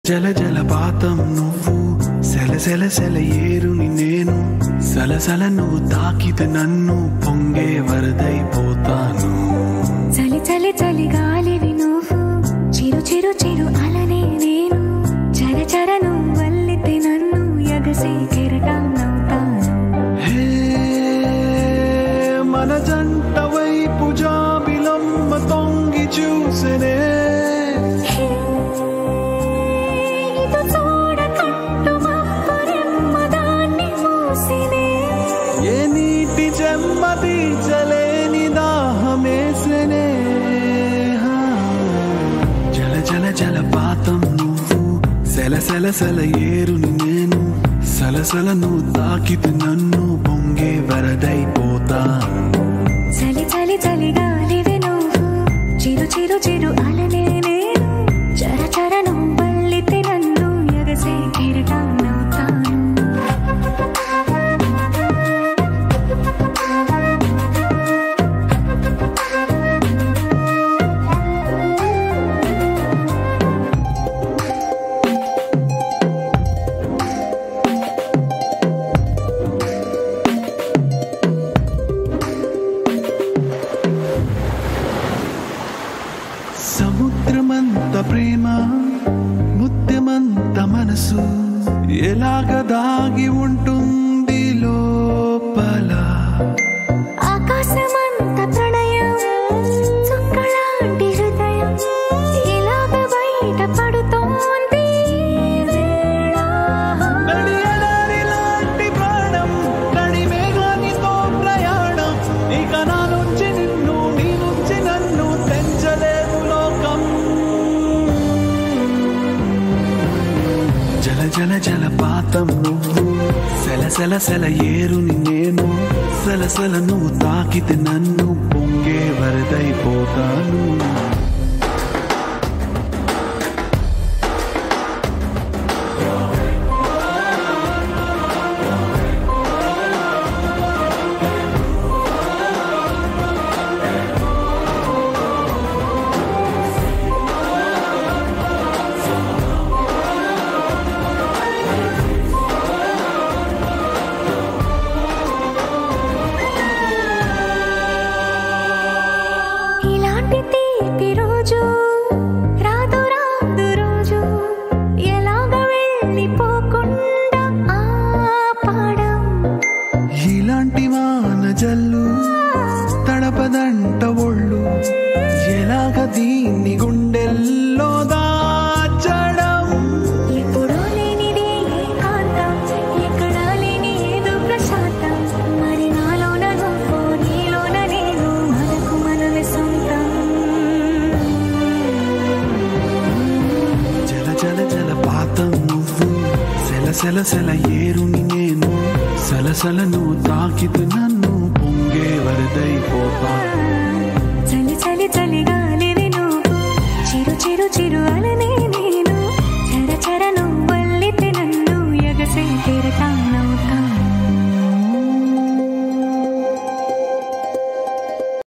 జల జలపాతం నువ్వు సెల సెల సెల ఏరుని నేను సలసల నువ్వు తాకితే నన్ను పొంగే వరదైపోతాను చలి చలి చలి గాలివి నువ్వు చిరు చిరు చిరు అలనే నేను చర చర నువ్వు వల్లితే నన్ను ఎగసి కెరటాన్నవుతాను హే మన జంట వైపు జాబిలమ్మ తొంగి చూసనే హే, ఇటు చూడకట్టు మబ్బురెమ్మ దాన్ని మూసినే ఏ నీటి జన్మ తీర్చలేని దాహమేసనే హా. జల జల జలపాతం నువ్వు సెల సెల సెల ఏరుని నేను సలసల నువ్వు తాకితే నన్ను పొంగే వరదైపోతాను చలి చలి చలి గాలివి నువ్వు చిరు చిరు చిరు అలనే నేను చర చర నువ్వు వల్లితే నన్ను ఎగసి కెరటాన్నవుతాను సముద్రమంత ప్రేమ ముత్యమంత మనసు ఎలాగ దాగి ఉంటుంది లోపల ఆకాశమంత ప్రణయం చుక్కలాంటి హృదయం ఇలాగ బయట పడుతోంది ఈ వేళ. నడియలారి లాంటి ప్రాణం నడి మేఘానితో ప్రయాణం ఇక నా నుంచి నిన్ను నీ నుంచి నన్ను తెంచలేదు లోకం జల జల జలపాతం నువ్వు సెల సెల సెల ఏరుని నేను సలసల నువ్వు తాకితే నన్ను పొంగే వరదైపోతాను ఇలాంటి తీపి రోజు రాదు రాదు రోజు ఎలాగ వెళ్ళిపోకుండా ఆపడం ఇలాంటి వాన జల్లు తడపదంట ఒళ్ళు ఎలాగ దీన్ని గుండెల్లో దాచడం ఎప్పుడూ లేనిది ఏకాంతం ఎక్కడా లేని ఏదో ప్రశాంతం మరి నాలోన నువ్వు నీలోన నేను మనకు మనమే సొంతం జల జల జల పాతం నువ్వు సెల సెల సెల ఏరుని నేను సలసల నువ్వు తాకితే నన్ను పొంగే వరదైపోతా